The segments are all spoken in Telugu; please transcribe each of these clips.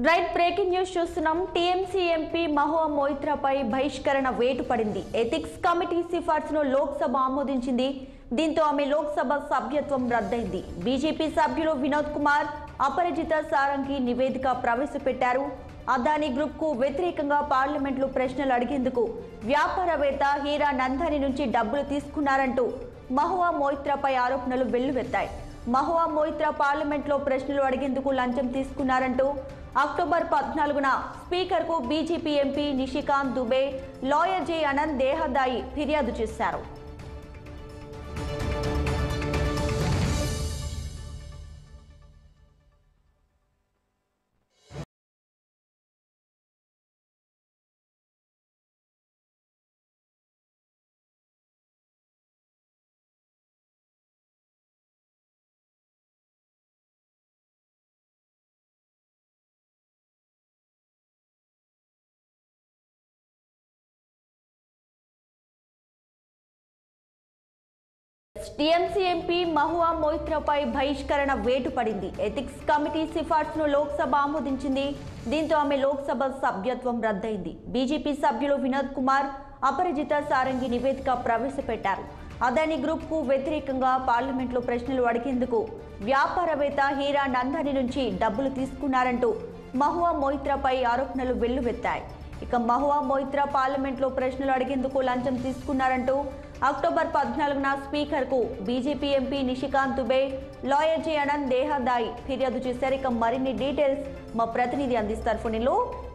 రైట్ బ్రేకింగ్ న్యూస్ చూస్తున్నాం టీఎంసీ ఎంపీ మహువా మొయిత్రాపై బహిష్కరణ వేటు పడింది ఎథిక్స్ కమిటీ సిఫార్సును లోక్సభ ఆమోదించింది దీంతో ఆమె లోక్సభ సభ్యత్వం రద్దయింది బీజేపీ సభ్యులు వినోద్ కుమార్ అపరిచిత సారంగి నివేదిక ప్రవేశపెట్టారు అదానీ గ్రూప్ కు వ్యతిరేకంగా పార్లమెంట్లో ప్రశ్నలు అడిగేందుకు వ్యాపారవేత్త హీరా నందాని నుంచి డబ్బులు తీసుకున్నారంటూ మహువా మొయిత్రాపై ఆరోపణలు వెల్లువెత్తాయి మహువా మొయిత్రా పార్లమెంట్లో ప్రశ్నలు అడిగేందుకు లంచం తీసుకున్నారంటూ అక్టోబర్ పద్నాలుగున స్పీకర్కు BJP MP Nishikant Dubey lawyer Jai Anant Dehadrai ఫిర్యాదు చేశారు టీఎంసీ ఎంపీ మహువా మొయిత్రాపై బహిష్కరణ వేటు పడింది ఎథిక్స్ కమిటీ సిఫార్సును లోక్సభ ఆమోదించింది దీంతో ఆమె లోక్సభ సభ్యత్వం రద్దయింది బీజేపీ సభ్యులు వినోద్ కుమార్ అపరిజిత సారంగి నివేదిక ప్రవేశపెట్టారు అదాని గ్రూప్ కు వ్యతిరేకంగా పార్లమెంట్లో ప్రశ్నలు అడిగేందుకు వ్యాపారవేత్త హీరా నందాని నుంచి డబ్బులు తీసుకున్నారంటూ మహువా మొయిత్రాపై ఆరోపణలు వెల్లువెత్తాయి ఇక మహువా మొయిత్రా పార్లమెంట్లో ప్రశ్నలు అడిగేందుకు లంచం తీసుకున్నారంటూ అక్టోబర్ పద్నాలుగున స్పీకర్కు BJP MP Nishikant Dubey lawyer Jai Anant Dehadrai ఫిర్యాదు చేశారు ఇక మరిన్ని డీటెయిల్స్ మా ప్రతినిధి అందిస్తారు ఫోన్లో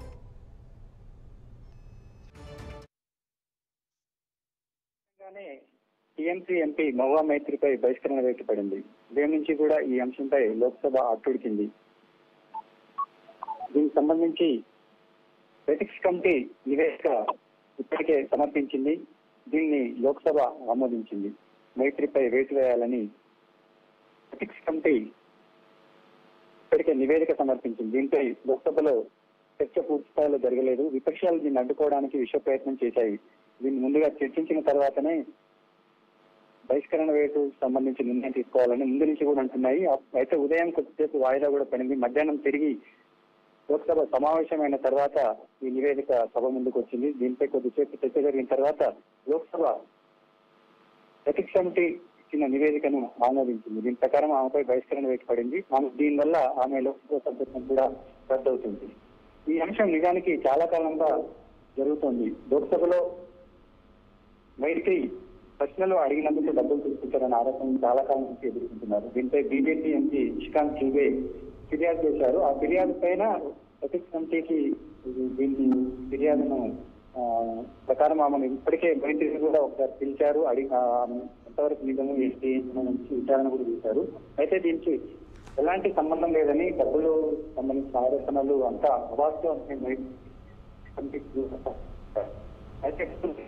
తెలంగాణనే టీఎంసీ ఎంపీ మహువా మైత్రిపై బహిష్కరణ వేటు పడింది ఉదయం నుంచి కూడా ఈ అంశంపై లోక్సభ అట్టుడికింది దీనికి సంబంధించి ఎథిక్స్ కమిటీ నివేదిక ఇప్పటికే సమర్పించింది దీన్ని లోక్సభ ఆమోదించింది మైత్రిపై వేటు వేయాలని ఎథిక్స్ కమిటీ ఇప్పటికే నివేదిక సమర్పించింది దీనిపై లోక్సభలో చర్చ పూర్తి స్థాయిలో జరగలేదు విపక్షాలు దీన్ని అడ్డుకోవడానికి విశ్వ ప్రయత్నం చేశాయి దీన్ని ముందుగా చర్చించిన తర్వాతనే బహిష్కరణ వేటు సంబంధించి నిర్ణయం తీసుకోవాలని ముందు నుంచి కూడా అంటున్నాయి అయితే ఉదయం కొద్దిసేపు వాయిదా కూడా పడింది మధ్యాహ్నం తిరిగి లోక్సభ సమావేశమైన తర్వాత ఈ నివేదిక సభ ముందుకు వచ్చింది దీనిపై కొద్దిసేపు చర్చ జరిగిన తర్వాత లోక్సభ ఎథిక్స్ కమిటీ ఇచ్చిన నివేదికను ఆమోదించింది దీని ప్రకారం ఆమెపై బహిష్కరణ వేటు పడింది ఆమె దీనివల్ల ఆమె లోక్సభ సభ్యత్వం కూడా రద్దవుతుంది ఈ అంశం నిజానికి చాలా కాలంగా జరుగుతోంది లోక్సభలో మైత్రి ప్రశ్నలు అడిగినందుకు డబ్బులు తీసుకుంటారన్న ఆరోపణ చాలా కాలం నుంచి ఎదుర్కొంటున్నారు దీనిపై బీజేపీ ఎంపీ నిష్కాంత్ చూబే ఫిర్యాదు చేశారు ఆ ఫిర్యాదు పైన ఎథిక్స్ కమిటీకి దీన్ని ఫిర్యాదును ఆ, ప్రకారం ఆమెను ఇప్పటికే మైత్రిని కూడా ఒకసారి పిలిచారు అడిగి ఆ, ఎంతవరకు నిజము ఏంటి అని విచారణ కూడా చేశారు అయితే దీనికి ఎలాంటి సంబంధం లేదని డబ్బులు సంబంధించిన ఆరోపణలు అంతా అవాస్తవం అని మైత్రి కమిటీకి అయితే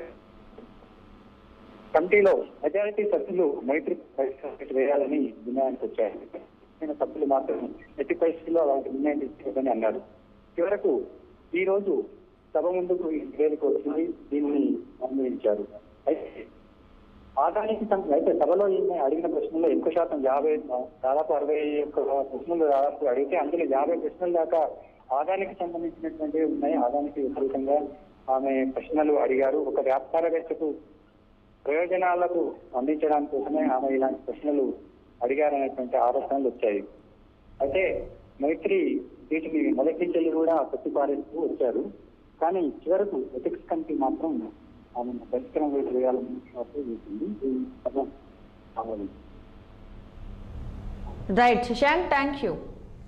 కమిటీలో మెజారిటీ సభ్యులు మైత్రి పరిస్థితి వేయాలని నిర్ణయానికి వచ్చారు మిగిలిన సభ్యులు మాత్రం ఎట్టి పరిస్థితుల్లో అలాంటి నిర్ణయం తీసుకోదని అన్నారు చివరకు ఈ రోజు సభ ముందుకు ఈ నివేదిక వచ్చింది దీన్ని ఆమోదించారు అయితే ఆదాయానికి సం- అయితే సభలో ఈమె అడిగిన ప్రశ్నల్లో ఎక్కువ శాతం యాభై దాదాపు అరవై ఒక్క ప్రశ్నలు దాదాపు అడిగితే అందులో యాభై ప్రశ్నల దాకా ఆదాయానికి సంబంధించినటువంటివి ఉన్నాయి ఆదాయానికి విపరీతంగా ఆమె ప్రశ్నలు అడిగారు ఒక వ్యాపారవేత్తకు ప్రయోజనాలకు అందించడానికి కోసమే ఆమె ఇలాంటి ప్రశ్నలు అడిగారనేటువంటి ఆరోపణలు వచ్చాయి అయితే మైత్రి వీటిని మొదటి నుంచి కూడా కొట్టిపారేస్తూ వచ్చారు కానీ చివరకు ఎథిక్స్ కమిటీ మాత్రం ఆమె పరిష్కారం వేటు వేయాలని చేసింది ఈ సభ ఆమోదించింది right Shashank thank you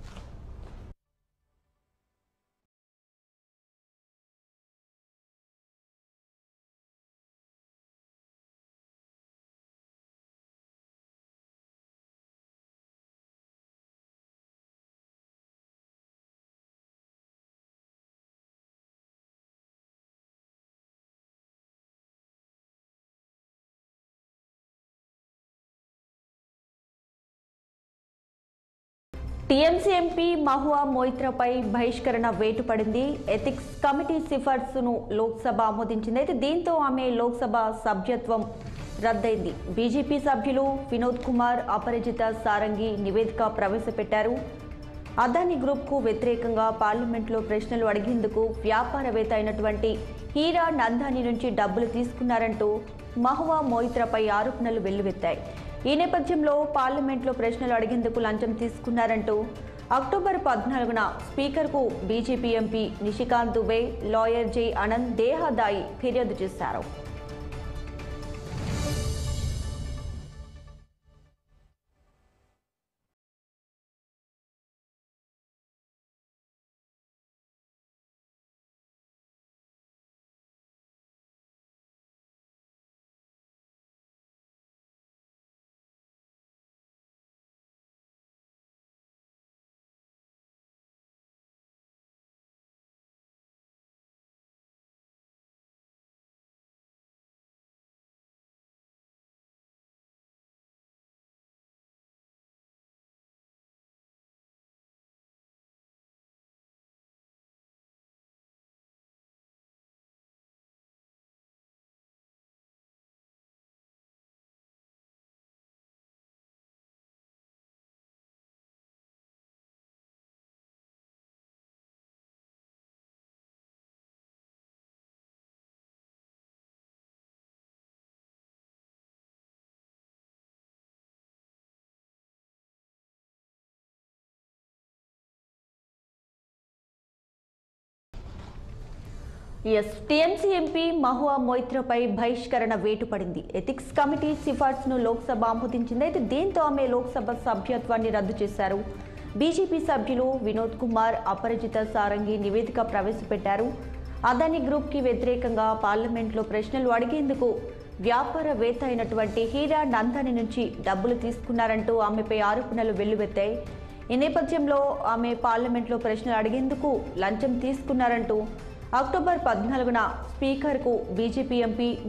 TMC MP Mahua మొయిత్రాపై బహిష్కరణ వేటు పడింది ఎథిక్స్ కమిటీ సిఫార్సును లోక్సభ ఆమోదించింది అయితే దీంతో ఆమె లోక్సభ సభ్యత్వం రద్దయింది బీజేపీ సభ్యులు వినోద్ కుమార్ అపరిజిత సారంగి నివేదిక ప్రవేశపెట్టారు అదాని గ్రూప్కు వ్యతిరేకంగా పార్లమెంట్లో ప్రశ్నలు అడిగేందుకు వ్యాపారవేత్త అయినటువంటి హీరా నందాని నుంచి డబ్బులు తీసుకున్నారంటూ మహువా మోయిత్రపై ఆరోపణలు వెల్లువెత్తాయి ఈ నేపథ్యంలో పార్లమెంట్లో ప్రశ్నలు అడిగేందుకు లంచం తీసుకున్నారంటూ అక్టోబర్ పద్నాలుగున స్పీకర్కు BJP MP Nishikant Dubey lawyer Jai Anant Dehadrai ఫిర్యాదు చేశారు ఎస్ టీఎంసీ ఎంపీ మహువా మొయిత్రపై బహిష్కరణ వేటు పడింది ఎథిక్స్ కమిటీ సిఫార్సును లోక్సభ ఆమోదించింది అయితే దీంతో ఆమె లోక్సభ సభ్యత్వాన్ని రద్దు చేశారు బీజేపీ సభ్యులు వినోద్ కుమార్ అపరిచిత సారంగి నివేదిక ప్రవేశపెట్టారు అదాని గ్రూప్కి వ్యతిరేకంగా పార్లమెంట్లో ప్రశ్నలు అడిగేందుకు వ్యాపారవేత్త అయినటువంటి హీరా నందాని నుంచి డబ్బులు తీసుకున్నారంటూ ఆమెపై ఆరోపణలు వెల్లువెత్తాయి ఈ నేపథ్యంలో ఆమె పార్లమెంట్లో ప్రశ్నలు అడిగేందుకు లంచం తీసుకున్నారంటూ అక్టోబర్ పద్నాలుగున స్పీకర్కు బీజేపీ ఎంపీ